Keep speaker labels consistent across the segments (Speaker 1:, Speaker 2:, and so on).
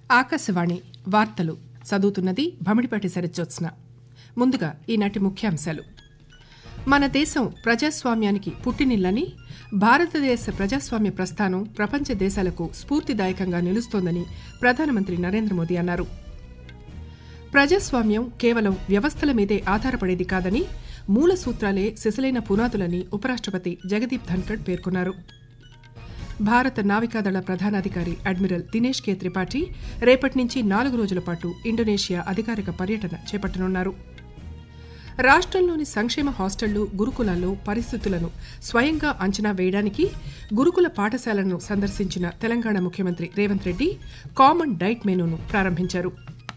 Speaker 1: ఆకాశవాణి వార్తలు చదువుతున్నది భమిడిపాటి సరిజ్జోత్స్న ముందుగా ఈనాటి ముఖ్యాంశాలు మన దేశం ప్రజాస్వామ్యానికి పుట్టినిల్లని భారతదేశ ప్రజాస్వామ్య ప్రస్థానం ప్రపంచ దేశాలకు స్ఫూర్తిదాయకంగా నిలుస్తోందని ప్రధానమంత్రి నరేంద్ర మోదీ అన్నారు ప్రజాస్వామ్యం కేవలం వ్యవస్థల మీదే ఆధారపడేది కాదని మూల సూత్రాలే సిసలైన పునాదులని ఉపరాష్టపతి జగదీప్ ధన్కడ్ పేర్కొన్నారు భారత నావికాదళ ప్రధానాధికారి అడ్మిరల్ దినేష్ కే త్రిపాఠి రేపటి నుంచి నాలుగు రోజుల పాటు ఇండోనేషియా అధికారిక పర్యటన చేపట్టనున్నారు రాష్ట్రంలోని సంక్షేమ హాస్టళ్లు గురుకులాల్లో పరిస్థితులను స్వయంగా అంచనా వేయడానికి గురుకుల పాఠశాలను సందర్శించిన తెలంగాణ ముఖ్యమంత్రి రేవంత్ రెడ్డి కామన్ డైట్ మెనూను ప్రారంభించారు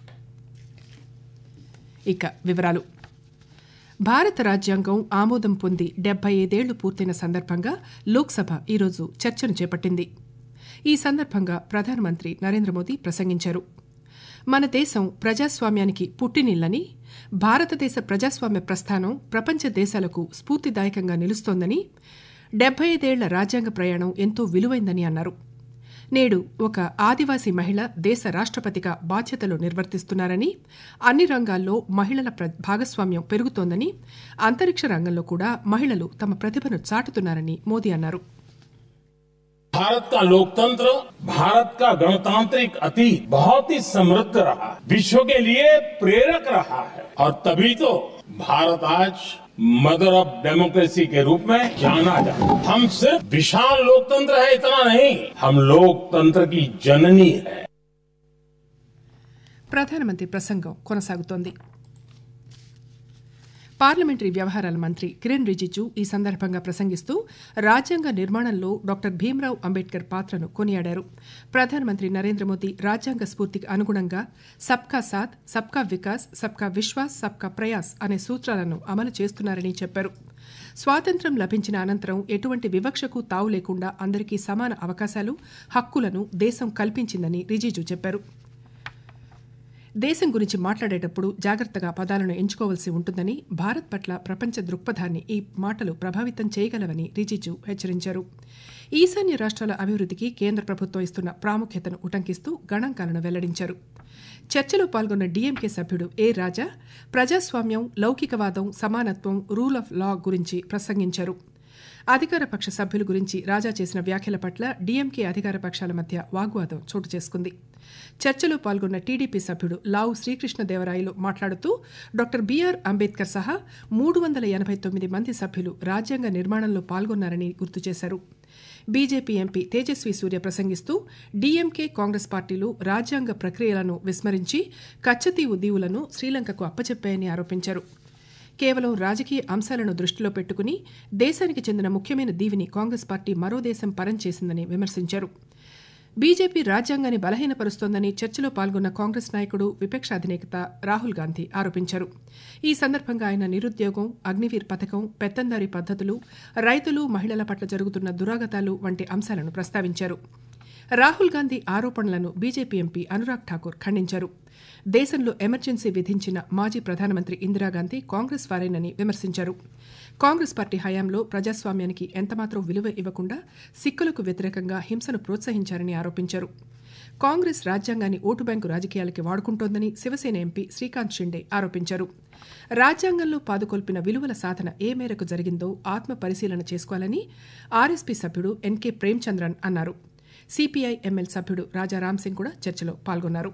Speaker 1: ఇక వివరాలు భారత రాజ్యాంగం ఆమోదం పొంది డెబ్బై ఐదేళ్లు పూర్తయిన సందర్భంగా లోక్సభ ఈరోజు చర్చను చేపట్టింది ఈ సందర్భంగా ప్రధానమంత్రి నరేంద్ర మోదీ ప్రసంగించారు మన దేశం ప్రజాస్వామ్యానికి పుట్టినిల్లని భారతదేశ ప్రజాస్వామ్య ప్రస్థానం ప్రపంచ దేశాలకు స్ఫూర్తిదాయకంగా నిలుస్తోందని డెబ్బై ఐదేళ్ల రాజ్యాంగ ప్రయాణం ఎంతో విలువైందని అన్నారు నేడు ఒక ఆదివాసీ మహిళ దేశ రాష్ట్రపతిగా బాధ్యతలు నిర్వర్తిస్తున్నారని అన్ని రంగాల్లో మహిళల భాగస్వామ్యం పెరుగుతోందని అంతరిక్ష రంగంలో కూడా మహిళలు తమ ప్రతిభను చాటుతున్నారని మోదీ అన్నారు
Speaker 2: भारत का लोकतंत्र भारत का गणतांत्रिक अतीत बहुत ही समृद्ध रहा विश्व के लिए प्रेरक रहा है और तभी तो भारत आज मदर ऑफ डेमोक्रेसी के रूप में जाना जाता हम सिर्फ विशाल लोकतंत्र है इतना नहीं हम लोकतंत्र की जननी है
Speaker 1: ప్రధానమంత్రి ప్రసంగం కొనసాగుతోంది పార్లమెంటరీ వ్యవహారాల మంత్రి కిరణ్ రిజిజు ఈ సందర్భంగా ప్రసంగిస్తూ రాజ్యాంగ నిర్మాణంలో డాక్టర్ భీమ్రావ్ అంబేద్కర్ పాత్రను కొనియాడారు ప్రధానమంత్రి నరేంద్ర మోదీ రాజ్యాంగ స్ఫూర్తికి అనుగుణంగా సబ్కా సాథ్ సబ్కా వికాస్ సబ్కా విశ్వాస్ సబ్కా ప్రయాస్ అనే సూత్రాలను అమలు చేస్తున్నారని చెప్పారు స్వాతంత్ర్యం లభించిన అనంతరం ఎటువంటి వివక్షకు తావు లేకుండా అందరికీ సమాన అవకాశాలు హక్కులను దేశం కల్పించిందని రిజిజు చెప్పారు దేశం గురించి మాట్లాడేటప్పుడు జాగ్రత్తగా పదాలను ఎంచుకోవాల్సి ఉంటుందని భారత్ పట్ల ప్రపంచ దృక్పథాన్ని ఈ మాటలు ప్రభావితం చేయగలవని రిజిజు హెచ్చరించారు ఈశాన్య రాష్ట్రాల అభివృద్ధికి కేంద్ర ప్రభుత్వం ఇస్తున్న ప్రాముఖ్యతను ఉటంకిస్తూ గణాంకాలను వెల్లడించారు చర్చలో పాల్గొన్న డీఎంకే సభ్యుడు ఏ రాజా ప్రజాస్వామ్యం లౌకికవాదం సమానత్వం రూల్ ఆఫ్ లా గురించి ప్రసంగించారు అధికార పక్ష సభ్యుల గురించి రాజా చేసిన వ్యాఖ్యల పట్ల డీఎంకే అధికార పక్షాల మధ్య వాగ్వాదం చోటు చేసుకుంది చర్చలో పాల్గొన్న టీడీపీ సభ్యుడు లావు శ్రీకృష్ణదేవరాయలు మాట్లాడుతూ డాక్టర్ బీఆర్ అంబేద్కర్ సహా మూడు వందల ఎనభై తొమ్మిది మంది సభ్యులు రాజ్యాంగ నిర్మాణంలో పాల్గొన్నారని గుర్తు చేశారు బీజేపీ ఎంపీ తేజస్వి సూర్య ప్రసంగిస్తూ డీఎంకే కాంగ్రెస్ పార్టీలు రాజ్యాంగ ప్రక్రియలను విస్మరించి కచ్చతీవు దీవులను శ్రీలంకకు అప్పచెప్పాయని ఆరోపించారు కేవలం రాజకీయ అంశాలను దృష్టిలో పెట్టుకుని దేశానికి చెందిన ముఖ్యమైన దీవిని కాంగ్రెస్ పార్టీ మరో దేశం పరం చేసిందని విమర్శించారు బీజేపీ రాజ్యాంగాన్ని బలహీనపరుస్తోందని చర్చలో పాల్గొన్న కాంగ్రెస్ నాయకుడు విపక్ష అధినేత రాహుల్ గాంధీ ఆరోపించారు ఈ సందర్భంగా ఆయన నిరుద్యోగం అగ్నివీర్ పథకం పెత్తందారీ పద్దతులు రైతులు మహిళల పట్ల జరుగుతున్న దురాగతాలు వంటి అంశాలను ప్రస్తావించారు రాహుల్ గాంధీ ఆరోపణలను బీజేపీ ఎంపీ అనురాగ్ ఠాకూర్ ఖండించారు దేశంలో ఎమర్జెన్సీ విధించిన మాజీ ప్రధానమంత్రి ఇందిరాగాంధీ కాంగ్రెస్ వారేనని విమర్శించారు కాంగ్రెస్ పార్టీ హయాంలో ప్రజాస్వామ్యానికి ఎంతమాత్రం విలువ ఇవ్వకుండా సిక్కులకు వ్యతిరేకంగా హింసను ప్రోత్సహించారని ఆరోపించారు కాంగ్రెస్ రాజ్యాంగాన్ని ఓటు బ్యాంకు రాజకీయాలకి వాడుకుంటోందని శివసేన ఎంపీ శ్రీకాంత్ షిండే ఆరోపించారు రాజ్యాంగంలో పాదుకొల్పిన విలువల సాధన ఏ మేరకు జరిగిందో ఆత్మ పరిశీలన చేసుకోవాలని ఆర్ఎస్పీ సభ్యుడు ఎన్కే ప్రేమ్చంద్రన్ అన్నారు సిపిఐ ఎంఎల్ సభ్యుడు రాజా రామ్సింగ్ కూడా చర్చలో పాల్గొన్నారు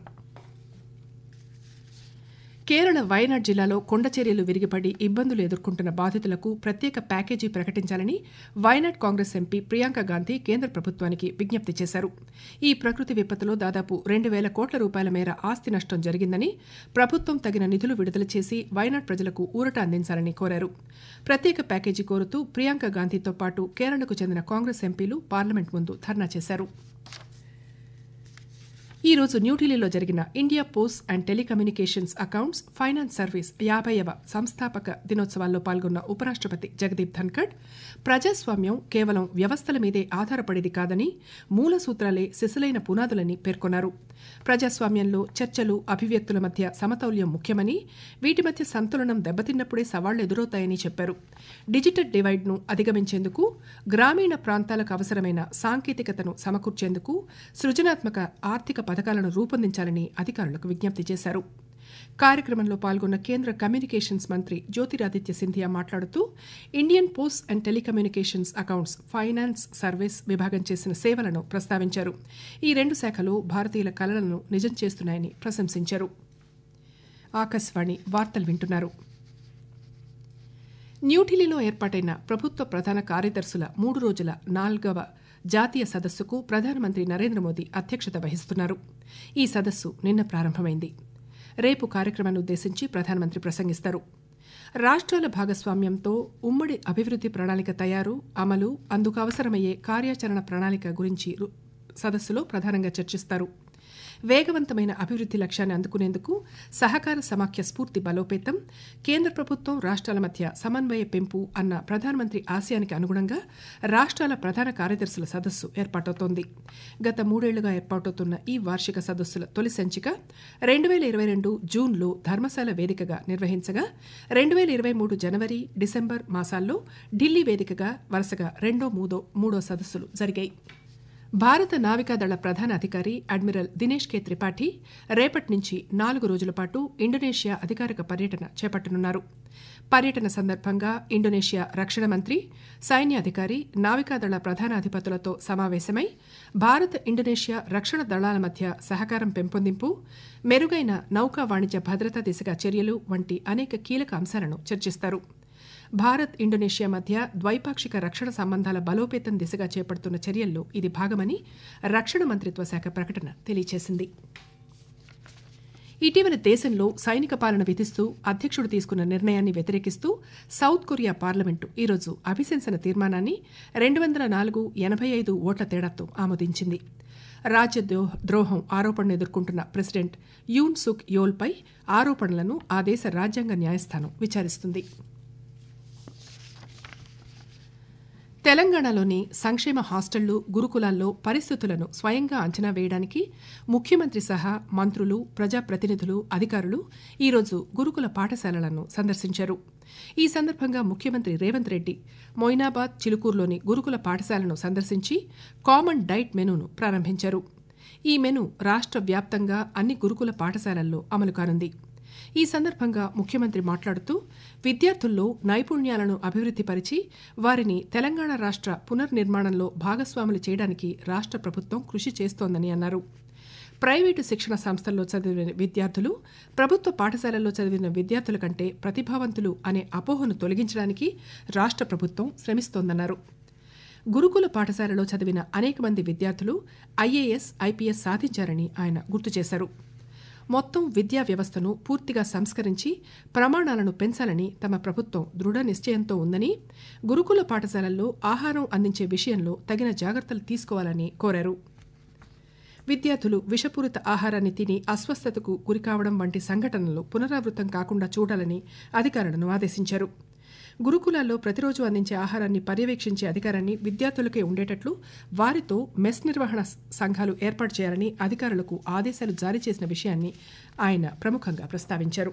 Speaker 1: కేరళ వయనాడ్ జిల్లాలో కొండచర్యలు విరిగిపడి ఇబ్బందులు ఎదుర్కొంటున్న బాధితులకు ప్రత్యేక ప్యాకేజీ ప్రకటించాలని వయనాడ్ కాంగ్రెస్ ఎంపీ ప్రియాంక గాంధీ కేంద్ర ప్రభుత్వానికి విజ్ఞప్తి చేశారు ఈ ప్రకృతి విపత్తులో దాదాపు రెండు వేల కోట్ల రూపాయల మేర ఆస్తి నష్టం జరిగిందని ప్రభుత్వం తగిన నిధులు విడుదల చేసి వయనాడ్ ప్రజలకు ఊరట అందించాలని కోరారు ప్రత్యేక ప్యాకేజీ కోరుతూ ప్రియాంక గాంధీతో పాటు కేరళకు చెందిన కాంగ్రెస్ ఎంపీలు పార్లమెంట్ ముందు ధర్నా చేశారు ఈ రోజు న్యూఢిల్లీలో జరిగిన India post and telecommunications accounts finance service యాభైవ సంస్థాపక దినోత్సవాల్లో పాల్గొన్న ఉపరాష్టపతి జగదీప్ ధన్కడ్ ప్రజాస్వామ్యం కేవలం వ్యవస్థల మీదే ఆధారపడేది కాదని మూల సూత్రాలే సిసలైన పునాదులని పేర్కొన్నారు ప్రజాస్వామ్యంలో చర్చలు అభివ్యక్తుల మధ్య సమతౌల్యం ముఖ్యమని వీటి మధ్య సంతులనం దెబ్బతిన్నప్పుడే సవాళ్లు ఎదురవుతాయని చెప్పారు డిజిటల్ డివైడ్ను అధిగమించేందుకు గ్రామీణ ప్రాంతాలకు అవసరమైన సాంకేతికతను సమకూర్చేందుకు సృజనాత్మక ఆర్థిక పథకాలను రూపొందించాలని అధికారులకు విజ్ఞప్తి చేశారు కార్యక్రమంలో పాల్గొన్న కేంద్ర కమ్యూనికేషన్స్ మంత్రి జ్యోతిరాదిత్య సింధియా మాట్లాడుతూ Indian post and telecommunications accounts finance service విభాగం చేసిన సేవలను ప్రస్తావించారు ఈ రెండు శాఖలు భారతీయుల కలలను నిజం చేస్తున్నాయని ప్రశంసించారు ఆకాశవాణి వార్తలు వింటున్నారు న్యూఢిల్లీలో ఏర్పాటైన ప్రభుత్వ ప్రధాన కార్యదర్శుల మూడు రోజుల నాల్గవ జాతీయ సదస్సుకు ప్రధానమంత్రి నరేంద్ర మోదీ అధ్యక్షత వహిస్తున్నారు ఈ సదస్సు నిన్న ప్రారంభమైంది రేపు కార్యక్రమాన్ని ఉద్దేశించి ప్రధానమంత్రి ప్రసంగిస్తారు రాష్ట్రాల భాగస్వామ్యంతో ఉమ్మడి అభివృద్ది ప్రణాళిక తయారు అమలు అందుకు అవసరమయ్యే కార్యాచరణ ప్రణాళిక గురించి సదస్సులో ప్రధానంగా చర్చిస్తారు వేగవంతమైన అభివృద్ది లక్ష్యాన్ని అందుకునేందుకు సహకార సమాఖ్య స్ఫూర్తి బలోపేతం కేంద్ర ప్రభుత్వం రాష్ట్రాల మధ్య సమన్వయ పెంపు అన్న ప్రధానమంత్రి ఆశయానికి అనుగుణంగా రాష్ట్రాల ప్రధాన కార్యదర్శుల సదస్సు ఏర్పాటవుతోంది గత మూడేళ్లుగా ఏర్పాటవుతున్న ఈ వార్షిక సదస్సుల తొలి సంచిక రెండు వేల ఇరవై రెండు జూన్లో ధర్మశాల వేదికగా నిర్వహించగా రెండు వేల ఇరవై మూడు జనవరి డిసెంబర్ మాసాల్లో ఢిల్లీ వేదికగా వరుసగా రెండో మూడో మూడో సదస్సులు జరిగాయి భారత నావికాదళ ప్రధాన అధికారి అడ్మిరల్ దినేష్ కే త్రిపాఠి రేపటి నుంచి నాలుగు రోజుల పాటు ఇండోనేషియా అధికారిక పర్యటన చేపట్టనున్నారు పర్యటన సందర్భంగా ఇండోనేషియా రక్షణ మంత్రి సైన్య అధికారి నావికాదళ ప్రధాన అధిపతులతో సమావేశమై భారత్ ఇండోనేషియా రక్షణ దళాల మధ్య సహకారం పెంపొందింపు మెరుగైన నౌకా వాణిజ్య భద్రతా దిశగా చర్యలు వంటి అనేక కీలక అంశాలను చర్చిస్తారు భారత్ ఇండోనేషియా మధ్య ద్వైపాక్షిక రక్షణ సంబంధాల బలోపేతం దిశగా చేపడుతున్న చర్యల్లో ఇది భాగమని రక్షణ మంత్రిత్వ శాఖ ప్రకటన తెలియజేసింది ఇటీవల దేశంలో సైనిక పాలన విధిస్తూ అధ్యక్షుడు తీసుకున్న నిర్ణయాన్ని వ్యతిరేకిస్తూ సౌత్ కొరియా పార్లమెంటు ఈరోజు అభిశంసన తీర్మానాన్ని రెండు వందల నాలుగు ఎనభై ఐదు ఓట్ల తేడాతో ఆమోదించింది రాజ్య ద్రోహం ఆరోపణను ఎదుర్కొంటున్న ప్రెసిడెంట్ యూన్ సుక్ యోల్పై ఆరోపణలను ఆ దేశ రాజ్యాంగ న్యాయస్థానం విచారిస్తుంది తెలంగాణలోని సంక్షేమ హాస్టళ్లు గురుకులాల్లో పరిస్థితులను స్వయంగా అంచనా వేయడానికి ముఖ్యమంత్రి సహా మంత్రులు ప్రజాప్రతినిధులు అధికారులు ఈరోజు గురుకుల పాఠశాలలను సందర్శించారు ఈ సందర్భంగా ముఖ్యమంత్రి రేవంత్ రెడ్డి మొయినాబాద్ చిలుకూరులోని గురుకుల పాఠశాలను సందర్శించి కామన్ డైట్ మెనూను ప్రారంభించారు ఈ మెను రాష్ట్ర వ్యాప్తంగా అన్ని గురుకుల పాఠశాలల్లో అమలు కానుంది ఈ సందర్భంగా ముఖ్యమంత్రి మాట్లాడుతూ విద్యార్థుల్లో నైపుణ్యాలను అభివృద్దిపరిచి వారిని తెలంగాణ రాష్ట్ర పునర్నిర్మాణంలో భాగస్వాములు చేయడానికి రాష్ట్ర ప్రభుత్వం కృషి చేస్తోందని అన్నారు ప్రైవేటు శిక్షణ సంస్థల్లో చదివిన విద్యార్థులు ప్రభుత్వ పాఠశాలల్లో చదివిన విద్యార్థుల కంటే ప్రతిభావంతులు అనే అపోహను తొలగించడానికి రాష్ట్ర ప్రభుత్వం శ్రమిస్తోందన్నారు గురుకుల పాఠశాలలో చదివిన అనేక మంది విద్యార్థులు ఐఏఎస్ ఐపీఎస్ సాధించారని ఆయన గుర్తు చేశారు మొత్తం విద్యా వ్యవస్థను పూర్తిగా సంస్కరించి ప్రమాణాలను పెంచాలని తమ ప్రభుత్వం దృఢ నిశ్చయంతో ఉందని గురుకుల పాఠశాలల్లో ఆహారం అందించే విషయంలో తగిన జాగ్రత్తలు తీసుకోవాలని కోరారు విద్యార్థులు విషపూరిత ఆహారాన్ని తిని అస్వస్థతకు గురికావడం వంటి సంఘటనలు పునరావృతం కాకుండా చూడాలని అధికారులను ఆదేశించారు గురుకులాల్లో ప్రతిరోజు అందించే ఆహారాన్ని పర్యవేక్షించే అధికారాన్ని విద్యార్థులకే ఉండేటట్లు వారితో మెస్ నిర్వహణ సంఘాలు ఏర్పాటు చేయాలని అధికారులకు ఆదేశాలు జారీ చేసిన విషయాన్ని ఆయన ప్రముఖంగా ప్రస్తావించారు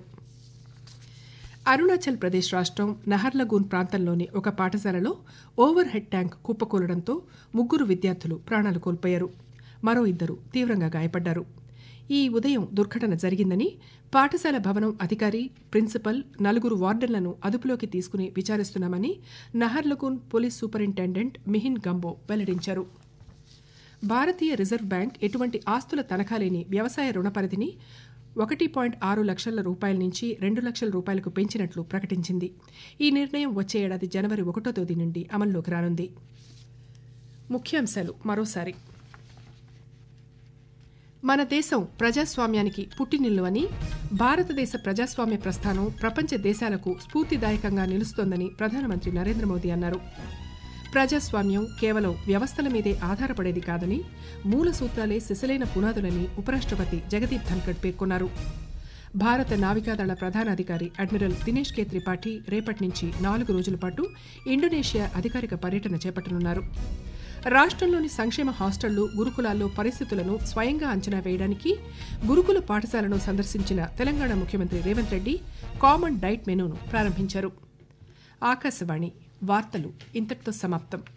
Speaker 1: అరుణాచల్ ప్రదేశ్ రాష్ట్రం నహర్లగూన్ ప్రాంతంలోని ఒక పాఠశాలలో ఓవర్ హెడ్ ట్యాంక్ కుప్పకూలడంతో ముగ్గురు విద్యార్థులు ప్రాణాలు కోల్పోయారు మరో ఇద్దరు తీవ్రంగా గాయపడ్డారు ఈ ఉదయం దుర్ఘటన జరిగిందని పాఠశాల భవనం అధికారి ప్రిన్సిపల్ నలుగురు వార్డెన్లను అదుపులోకి తీసుకుని విచారిస్తున్నామని నహర్లగూన్ పోలీస్ సూపరింటెండెంట్ మిహిన్ గంబో వెల్లడించారు భారతీయ రిజర్వ్ బ్యాంక్ ఎటువంటి ఆస్తుల తనఖా లేని వ్యవసాయ రుణ పరిధిని ఒకటి పాయింట్ ఆరు లక్షల రూపాయల నుంచి రెండు లక్షల రూపాయలకు పెంచినట్లు ప్రకటించింది ఈ నిర్ణయం వచ్చే ఏడాది జనవరి ఒకటో తేదీ నుండి అమల్లోకి రానుంది ముఖ్యాంశాలు మరోసారి మన దేశం ప్రజాస్వామ్యానికి పుట్టినిల్లు అని భారతదేశ ప్రజాస్వామ్య ప్రస్థానం ప్రపంచ దేశాలకు స్ఫూర్తిదాయకంగా నిలుస్తోందని ప్రధానమంత్రి నరేంద్ర మోదీ అన్నారు ప్రజాస్వామ్యం కేవలం వ్యవస్థల మీదే ఆధారపడేది కాదని మూల సూత్రాలే సిసలైన పునాదులని ఉపరాష్ట్రపతి జగదీప్ ధన్కడ్ పేర్కొన్నారు భారత నావికాదళ ప్రధానాధికారి అడ్మిరల్ దినేష్ కే త్రిపాఠి రేపటి నుంచి నాలుగు రోజుల పాటు ఇండోనేషియా అధికారిక పర్యటన చేపట్టనున్నారు రాష్ట్రంలోని సంక్షేమ హాస్టళ్లు గురుకులాల్లో పరిస్థితులను స్వయంగా అంచనా వేయడానికి గురుకుల పాఠశాలను సందర్శించిన తెలంగాణ ముఖ్యమంత్రి రేవంత్ రెడ్డి కామన్ డైట్ మెనూను ప్రారంభించారు ఆకాశవాణి వార్తలు ఇంతటితో సమాప్తం